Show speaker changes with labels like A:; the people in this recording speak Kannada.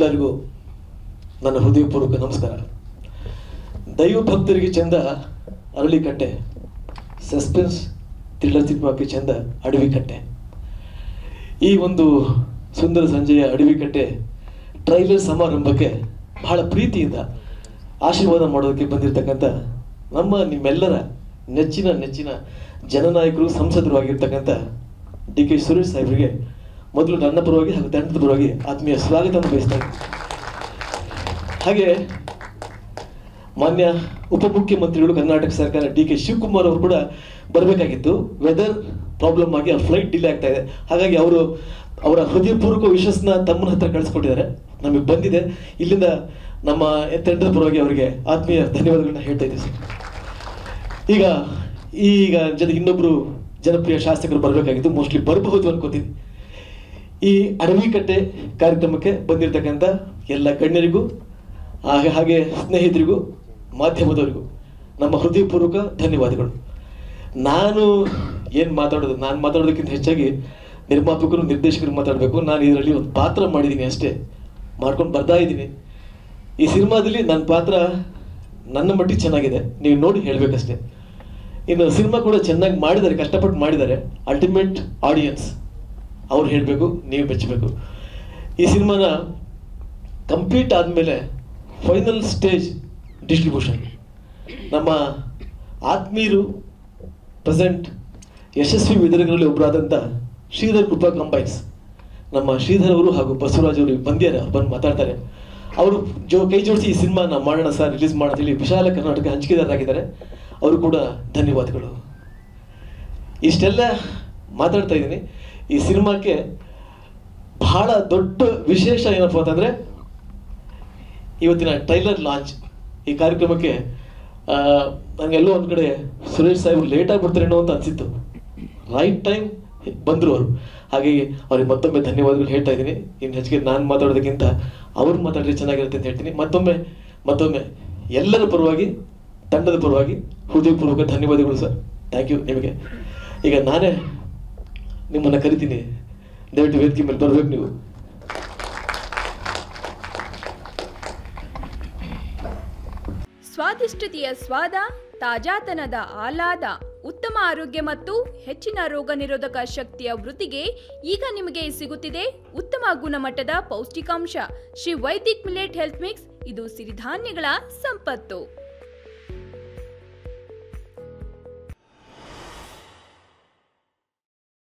A: ನಿಮ್ಮೆಲ್ಲರಿಗೂ ನನ್ನ ಹೃದಯಪೂರ್ವಕ ನಮಸ್ಕಾರ ದೈವ ಭಕ್ತರಿಗೆ ಚಂದ ಅರಳಿಕಟ್ಟೆ ಸಸ್ಪೆನ್ಸ್ ಥ್ರಿಲ್ಲರ್ ಸಿನಿಮಾಕ್ಕೆ ಚಂದ ಅಡವಿ ಕಟ್ಟೆ ಈ ಒಂದು ಸುಂದರ ಸಂಜೆಯ ಅಡವಿ ಕಟ್ಟೆ ಟ್ರೈಲರ್ ಸಮಾರಂಭಕ್ಕೆ ಬಹಳ ಪ್ರೀತಿಯಿಂದ ಆಶೀರ್ವಾದ ಮಾಡೋದಕ್ಕೆ ಬಂದಿರತಕ್ಕಂಥ ನಮ್ಮ ನಿಮ್ಮೆಲ್ಲರ ನೆಚ್ಚಿನ ನೆಚ್ಚಿನ ಜನನಾಯಕರು ಸಂಸದರು ಆಗಿರ್ತಕ್ಕಂಥ ಡಿ ಕೆ ಸುರೇಶ್ ಸಾಹೇಬರಿಗೆ ಮೊದಲು ನನ್ನ ಪರವಾಗಿ ಹಾಗೂ ತಂಡದ ಪರವಾಗಿ ಆತ್ಮೀಯ ಸ್ವಾಗತವನ್ನು ಬಯಸ್ತಾ ಇದ್ದೀನಿ. ಹಾಗೆ ಮಾನ್ಯ ಉಪಮುಖ್ಯಮಂತ್ರಿಗಳು ಕರ್ನಾಟಕ ಸರ್ಕಾರ ಡಿ ಕೆ ಶಿವಕುಮಾರ್ ಅವರು ಕೂಡ ಬರಬೇಕಾಗಿತ್ತು ವೆದರ್ ಪ್ರಾಬ್ಲಮ್ ಆಗಿ ಅವ್ರ ಫ್ಲೈಟ್ ಡಿಲೇ ಆಗ್ತಾ ಇದೆ ಹಾಗಾಗಿ ಅವರು ಅವರ ಹೃದಯಪೂರ್ವಕ ವಿಶ್ವಾಸನ ತಮ್ಮನ ಹತ್ರ ಕಳಿಸ್ಕೊಟ್ಟಿದ್ದಾರೆ ನಮಗೆ ಬಂದಿದೆ ಇಲ್ಲಿಂದ ನಮ್ಮ ತಂಡದ ಪರವಾಗಿ ಅವರಿಗೆ ಆತ್ಮೀಯ ಧನ್ಯವಾದಗಳನ್ನ ಹೇಳ್ತಾ ಇದ್ದೀವಿ ಸರ್ ಈಗ ಈಗ ಜೊತೆಗೆ ಇನ್ನೊಬ್ರು ಜನಪ್ರಿಯ ಶಾಸಕರು ಬರಬೇಕಾಗಿತ್ತು ಮೋಸ್ಟ್ಲಿ ಬರಬಹುದು ಅನ್ಕೋತೀನಿ ಈ ಅಡವಿಕಟ್ಟೆ ಕಾರ್ಯಕ್ರಮಕ್ಕೆ ಬಂದಿರತಕ್ಕಂಥ ಎಲ್ಲ ಗಣ್ಯರಿಗೂ ಹಾಗೆ ಹಾಗೆ ಸ್ನೇಹಿತರಿಗೂ ಮಾಧ್ಯಮದವರಿಗೂ ನಮ್ಮ ಹೃದಯಪೂರ್ವಕ ಧನ್ಯವಾದಗಳು ನಾನು ಏನು ಮಾತಾಡೋದು ನಾನು ಮಾತಾಡೋದಕ್ಕಿಂತ ಹೆಚ್ಚಾಗಿ ನಿರ್ಮಾಪಕರು ನಿರ್ದೇಶಕರು ಮಾತಾಡಬೇಕು ನಾನು ಇದರಲ್ಲಿ ಒಂದು ಪಾತ್ರ ಮಾಡಿದ್ದೀನಿ ಅಷ್ಟೇ ಮಾಡ್ಕೊಂಡು ಬರ್ತಾ ಇದ್ದೀನಿ ಈ ಸಿನಿಮಾದಲ್ಲಿ ನನ್ನ ಪಾತ್ರ ನನ್ನ ಮಟ್ಟಿಗೆ ಚೆನ್ನಾಗಿದೆ ನೀವು ನೋಡಿ ಹೇಳಬೇಕಷ್ಟೇ ಇನ್ನು ಸಿನಿಮಾ ಕೂಡ ಚೆನ್ನಾಗಿ ಮಾಡಿದ್ದಾರೆ ಕಷ್ಟಪಟ್ಟು ಮಾಡಿದ್ದಾರೆ ಅಲ್ಟಿಮೇಟ್ ಆಡಿಯನ್ಸ್ ಅವ್ರು ಹೇಳಬೇಕು ನೀವು ಮೆಚ್ಚಬೇಕು ಈ ಸಿನಿಮಾನ ಕಂಪ್ಲೀಟ್ ಆದಮೇಲೆ ಫೈನಲ್ ಸ್ಟೇಜ್ ಡಿಸ್ಟ್ರಿಬ್ಯೂಷನ್ ನಮ್ಮ ಆತ್ಮೀಯರು ಪ್ರೆಸೆಂಟ್ ಯಶಸ್ವಿ ವಿತರಕರಲ್ಲಿ ಒಬ್ಬರಾದಂಥ ಶ್ರೀಧರ್ ಕೃಪಾ ಕಂಬೈನ್ಸ್ ನಮ್ಮ ಶ್ರೀಧರ್ ಅವರು ಹಾಗೂ ಬಸವರಾಜ್ ಅವರು ಬಂದಿದ್ದಾರೆ ಅವ್ರು ಬಂದು ಮಾತಾಡ್ತಾರೆ ಅವರು ಜೋ ಕೈ ಜೋಡಿಸಿ ಈ ಸಿನಿಮಾನ ಮಾಡೋಣ ಸರ್ ರಿಲೀಸ್ ಮಾಡೋಣ ಹೇಳಿ ವಿಶಾಲ ಕರ್ನಾಟಕ ಹಂಚಿಕೆದಾರರಾಗಿದ್ದಾರೆ ಅವರು ಕೂಡ ಧನ್ಯವಾದಗಳು ಇಷ್ಟೆಲ್ಲ ಮಾತಾಡ್ತಾ ಇದ್ದೀನಿ ಈ ಸಿನಿಮಾಕ್ಕೆ ಬಹಳ ದೊಡ್ಡ ವಿಶೇಷ ಏನಪ್ಪ ಅಂತಂದ್ರೆ ಇವತ್ತಿನ ಟ್ರೈಲರ್ ಲಾಂಚ್ ಈ ಕಾರ್ಯಕ್ರಮಕ್ಕೆ ಆ, ನಂಗೆಲ್ಲೋ ಒಂದ್ ಕಡೆ ಸುರೇಶ್ ಸಾಹೇಬ್ರು ಲೇಟ್ ಆಗಿ ಬರ್ತಾರೇನೋ ಅಂತ ಅನ್ಸಿತ್ತು ರೈಟ್ ಟೈಮ್ ಬಂದ್ರು ಅವರು ಹಾಗಾಗಿ ಅವ್ರಿಗೆ ಮತ್ತೊಮ್ಮೆ ಧನ್ಯವಾದಗಳು ಹೇಳ್ತಾ ಇದ್ದೀನಿ ಇನ್ನು ಹೆಚ್ಚಿಗೆ ನಾನು ಮಾತಾಡೋದಕ್ಕಿಂತ ಅವ್ರು ಮಾತಾಡಿದ್ರೆ ಚೆನ್ನಾಗಿರುತ್ತೆ ಅಂತ ಹೇಳ್ತೀನಿ ಮತ್ತೊಮ್ಮೆ ಮತ್ತೊಮ್ಮೆ ಎಲ್ಲರ ಪರವಾಗಿ ತಂಡದ ಪರವಾಗಿ ಹೃದಯಪೂರ್ವಕ ಧನ್ಯವಾದಗಳು ಸರ್ ಥ್ಯಾಂಕ್ ಯು ನಿಮಗೆ ಈಗ ನಾನೇ ನಿಮ್ಮನ್ನ ಕರಿತೀನಿ ದಯವಿಟ್ಟು ವೇದಿಕೆ ಮೇಲೆ ಬರ್ಬೇಕು ನೀವು
B: ಸ್ವಾದಿಷ್ಟತೆಯ ಸ್ವಾದ ತಾಜಾತನದ ಆಹ್ಲಾದ ಉತ್ತಮ ಆರೋಗ್ಯ ಮತ್ತು ಹೆಚ್ಚಿನ ರೋಗ ನಿರೋಧಕ ಶಕ್ತಿಯ ವೃತ್ತಿಗೆ ಈಗ ನಿಮಗೆ ಸಿಗುತ್ತಿದೆ ಉತ್ತಮ ಗುಣಮಟ್ಟದ ಪೌಷ್ಟಿಕಾಂಶ Shri Vaidic millet health mix ಇದು ಸಿರಿಧಾನ್ಯಗಳ ಸಂಪತ್ತು